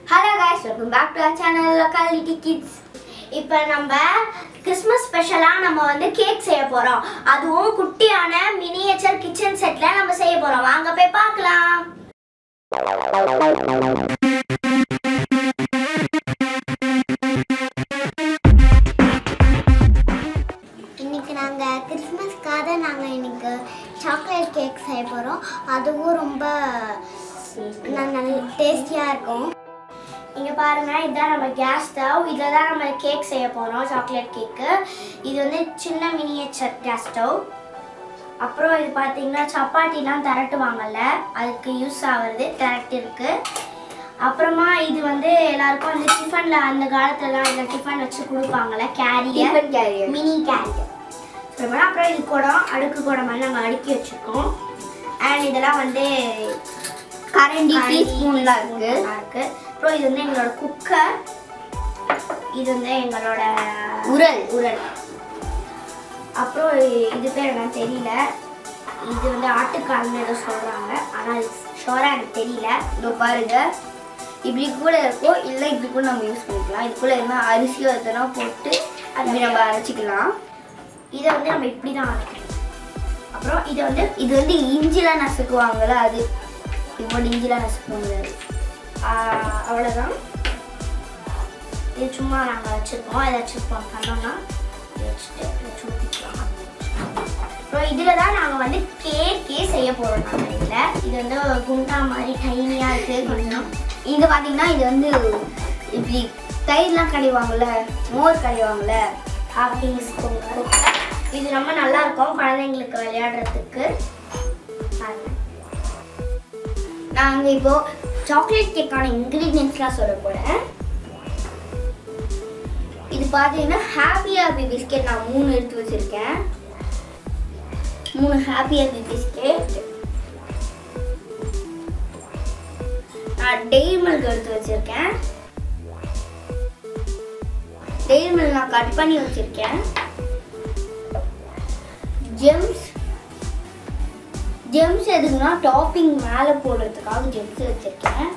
Hello guys welcome back to our channel locality kids இப்போ நம்ம Christmas ஸ்பெஷலாக நம்ம வந்து கேக் செய்ய போகிறோம் அதுவும் குட்டியான மினியேச்சர் கிச்சன் செட்டில் நம்ம செய்ய போகிறோம் வாங்க போய் பார்க்கலாம் இன்னைக்கு நாங்கள் கிறிஸ்மஸ்க்காக நாங்கள் இன்னைக்கு சாக்லேட் கேக் செய்ய போகிறோம் அதுவும் ரொம்ப நல்ல டேஸ்டியாக இருக்கும் இங்கே பாருங்க இதுதான் நம்ம கேஸ் ஸ்டவ் இதில் தான் நம்ம கேக் செய்ய போகிறோம் சாக்லேட் கேக்கு இது வந்து சின்ன மினியேச்சர் கேஸ் ஸ்டவ் அப்புறம் இது பார்த்தீங்கன்னா சப்பாத்திலாம் திரட்டுவாங்கல்ல அதுக்கு யூஸ் ஆகுறது திரட்டு இருக்கு அப்புறமா இது வந்து எல்லாருக்கும் வந்து டிஃபனில் அந்த காலத்துலலாம் இந்த டிஃபன் வச்சு கொடுப்பாங்கல்ல கேரியர் மினி கேரியர் சொல்லுவாங்க அப்புறம் இது குடம் அடுக்கு குடம் மாதிரி நாங்கள் அடுக்கி வச்சுருக்கோம் அண்ட் இதெல்லாம் வந்து கரண்டி டீஸ்பூன்லாம் இருக்கு இருக்கு அப்புறம் இது வந்து எங்களோட குக்கர் இது வந்து எங்களோட உரல் உரல் அப்புறம் இது பேர் என்ன தெரியல இது வந்து ஆட்டுக்கால்னு ஏதோ சொல்றாங்க ஆனா அது ஷோரா எனக்கு தெரியல இதோ பாருங்க இப்படி கூட இருக்கும் இல்லை இப்படி கூட நம்ம யூஸ் பண்ணிக்கலாம் இதுக்குள்ள என்ன அரிசியோ எதனா போட்டு அப்படி நம்ம அரைச்சிக்கலாம் இதை வந்து நம்ம இப்படி தான் அரைக்கணும் அப்புறம் இதை வந்து இது வந்து இஞ்சிலாம் நசுக்குவாங்கல்ல அது இது மட்டும் இஞ்சிலாம் நசுக்க முடியாது ஆஹ், அவ்வளவுதான் இது சும்மா நாங்கள் வச்சுருக்கோம் ஏதாச்சும் ப- பண்ணோம்னா இதை வச்சுட்டு இதை சுற்றிக்கலாம் அப்புறம் இதில் தான் நாங்கள் வந்து கேக்கே செய்ய போகிறோம் நாங்கள் இதில் இது வந்து குண்டா மாதிரி டைனியாக இருக்குது கொஞ்சம் இது பார்த்தீங்கன்னா இது வந்து இப்படி தயிர்லாம் கடைவாங்கல்ல மோர் கடைவாங்கல்ல ஹாப்பிங் ஸ்பூன் இது ரொம்ப நல்லா இருக்கும் குழந்தைங்களுக்கு விளையாடுறதுக்கு பாருங்க. நாங்கள் இப்போ சாக்லேட் கேக்கான இன்க்ரீடியன்ஸ்லாம் சொல்ல போகிறேன் இது பார்த்தீங்கன்னா ஹாப்பி ஹாப்பி பிஸ்கெட் நான் மூணு எடுத்து வச்சுருக்கேன் மூணு ஹாப்பி ஹாப்பி பிஸ்கெட் நான் டெய்ரி மில்க் எடுத்து வச்சுருக்கேன் டெய்ரி மில்க் நான் கட் பண்ணி வச்சுருக்கேன் ஜெம்ஸ் ஜெம்ஸ் எதுக்குன்னா டாப்பிங் மேலே போடுறதுக்காக ஜெம்ஸ் வச்சிருக்கேன்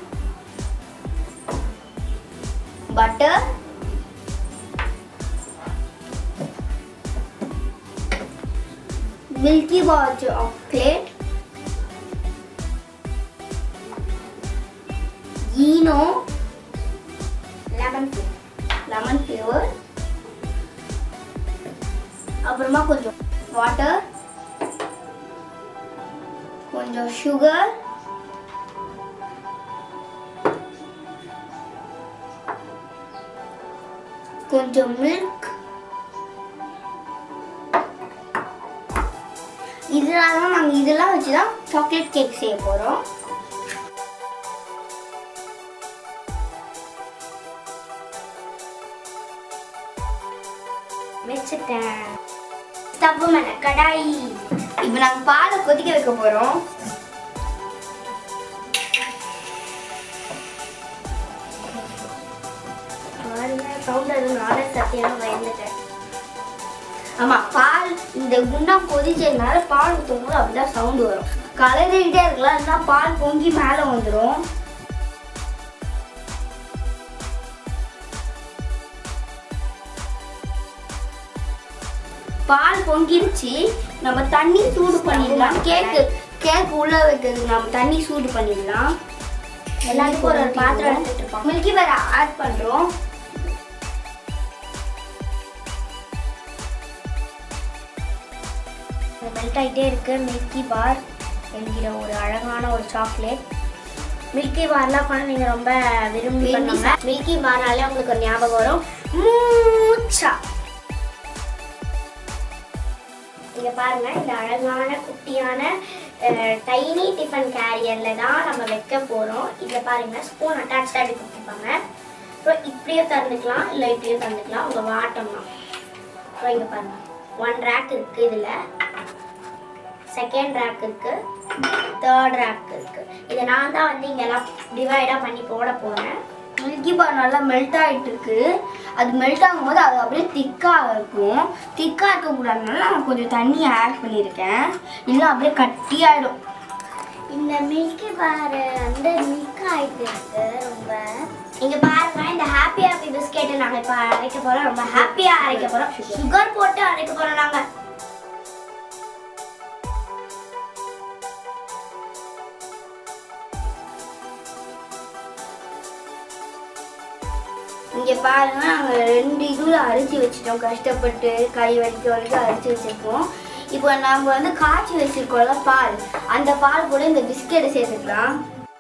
butter milky bar chocolate Eno lemon lemon flavour அப்புறமா கொஞ்சம் வாட்டர் கொஞ்சம் சுகர் கொஞ்சம் மில்க் இதனால தான் நாங்கள் இதெல்லாம் வச்சு தான் சாக்லேட் கேக் செய்ய போகிறோம் வச்சுட்டேன் ஸ்டவ் மேலே கடாய் இப்போ நாங்கள் பாலை கொதிக்க வைக்க போகிறோம் பாருங்க சவுண்ட் அது நானே சத்தியமாக பயந்துட்டேன் ஆமாம் பால் இந்த குண்டா கொதிச்சதுனால பால் ஊற்றும் போது அப்படிதான் சவுண்டு வரும் கலரிக்கிட்டே இருக்கலாம் இல்லைன்னா பால் பொங்கி மேலே வந்துடும் பால் பொங்கிருச்சு நம்ம தண்ணி சூடு பண்ணிடலாம் கேக்கு கேக் உள்ள வைக்கிறதுக்கு நம்ம தண்ணி சூடு பண்ணிடலாம் எல்லாத்துக்கும் ஒரு ஒரு பாத்திரம் எடுத்துட்டு இருப்போம் மில்கி வேற ஆட் பண்ணுறோம் மெல்ட் ஆகிட்டே இருக்கு மில்கி பார் என்கிற ஒரு அழகான ஒரு சாக்லேட் மில்கி பார்லாம் குழந்தைங்க ரொம்ப விரும்பி விரும்பி பண்ணுவாங்க மில்கி பார்னாலே உங்களுக்கு ஒரு ஞாபகம் வரும் மூச்சா இங்க பாருங்க இந்த அழகான குட்டியான டைனி டிஃபன் கேரியர்ல தான் நம்ம வைக்க போறோம் இதுல பாருங்க ஸ்பூன் அட்டாச்சாக அப்படி கொடுத்துருப்பாங்க அப்புறம் இப்படியே திறந்துக்கலாம் இல்லை இப்படியே திறந்துக்கலாம் உங்க வாட்டம்னா அப்புறம் இங்க பாருங்க ஒன் ரேக் இருக்கு இதுல செகண்ட் ரேக் இருக்கு தேர்ட் ரேக் இருக்கு இதை நான் தான் வந்து இங்க எல்லாம் டிவைடா பண்ணி போட போறேன் மில்கி பார் நல்லா மெல்ட் ஆகிட்டு இருக்கு அது மெல்ட் ஆகும்போது அது அப்படியே திக்காக இருக்கும் திக்காக இருக்கக்கூடாதுனால நான் கொஞ்சம் தண்ணி ஆட் பண்ணியிருக்கேன் இல்லை அப்படியே கட்டியாயிடும் இந்த மில்கி பார் வந்து மில்க் ஆயிட்டு இருக்கு ரொம்ப இங்க பாருங்க இந்த ஹாப்பி ஹாப்பி பிஸ்கெட்டை நாங்க இப்ப அரைக்க போறோம் ரொம்ப ஹாப்பியா அரைக்க போறோம் சுகர் போட்டு அரைக்க போறோம் நாங்க இங்க பாருங்க நாங்க ரெண்டு இதுல அரிசி வச்சிட்டோம் கஷ்டப்பட்டு கை வலிக்க வரைக்கும் அரிசி வச்சிருக்கோம் இப்போ நாம வந்து காய்ச்சி வச்சிருக்கோம்ல பால் அந்த பால் கூட இந்த பிஸ்கெட்டை சேர்த்துக்கலாம்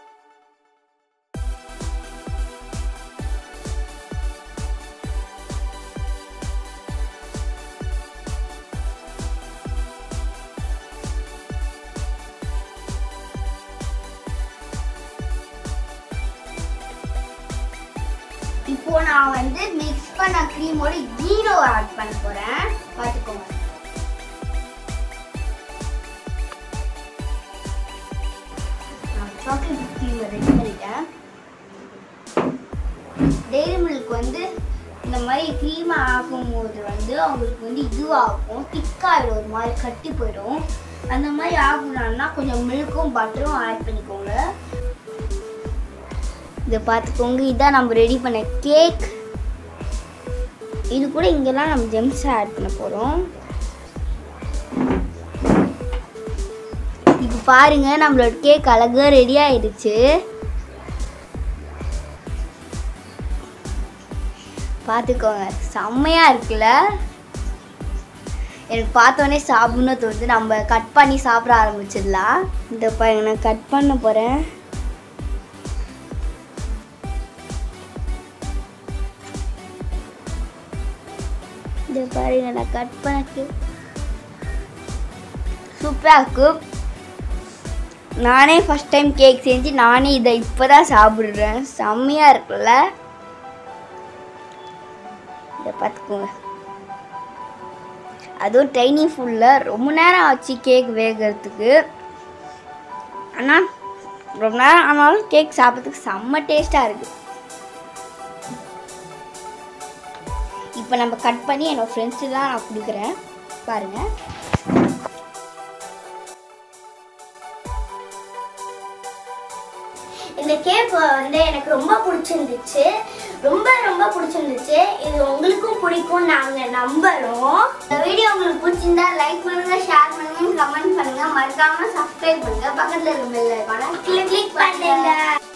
இப்போ நான் வந்து மிக்ஸ் பண்ண க்ரீமோட ஜீரோ ஆட் பண்ண போறேன் பார்த்துக்கோங்க நான் சாக்லேட் க்ரீம் ரெடி பண்ணிட்டேன் டெய்ரி மில்க் வந்து இந்த மாதிரி க்ரீமை ஆக்கும்போது வந்து அவங்களுக்கு வந்து இதுவாகும் திக்காகிடும் ஒரு மாதிரி கட்டி போயிடும் அந்த மாதிரி ஆகணும்னா கொஞ்சம் மில்க்கும் பட்டரும் ஆட் பண்ணிக்கோங்க இதை பார்த்துக்கோங்க இதான் நம்ம ரெடி பண்ண கேக் இது கூட இங்கெல்லாம் நம்ம ஜெம்ஸ் ஆட் பண்ண போகிறோம் இப்போ பாருங்க நம்மளோட கேக் அழகாக ரெடி ஆயிடுச்சு பார்த்துக்கோங்க செம்மையாக இருக்குல்ல எனக்கு பார்த்தோன்னே சாப்பிடணும் தோணுது நம்ம கட் பண்ணி சாப்பிட ஆரம்பிச்சிடலாம் இந்த பாருங்க நான் கட் பண்ண போகிறேன் இந்த பாருங்க நான் கட் பண்ணக்கு சூப்பராக இருக்கும் நானே ஃபஸ்ட் டைம் கேக் செஞ்சு நானே இதை இப்போ தான் சாப்பிடுறேன் செம்மையாக இருக்குல்ல இதை பார்த்துக்கோங்க அதுவும் ட்ரைனிங் ஃபுல்லில் ரொம்ப நேரம் ஆச்சு கேக் வேகிறதுக்கு ஆனால் ரொம்ப நேரம் ஆனாலும் கேக் சாப்பிட்றதுக்கு செம்ம டேஸ்ட்டாக இருக்குது இப்போ நம்ம கட் பண்ணி என்னோட ஃப்ரெண்ட்ஸு தான் நான் கொடுக்குறேன் பாருங்கள் இந்த கேக் வந்து எனக்கு ரொம்ப பிடிச்சிருந்துச்சு ரொம்ப ரொம்ப பிடிச்சிருந்துச்சு இது உங்களுக்கும் பிடிக்கும் நாங்க நம்புறோம் இந்த வீடியோ உங்களுக்கு பிடிச்சிருந்தா லைக் பண்ணுங்க ஷேர் பண்ணுங்க கமெண்ட் பண்ணுங்க மறக்காம சப்ஸ்கிரைப் பண்ணுங்க பக்கத்துல இருக்க பெல் ஐகானை கிளிக் பண்ணுங்க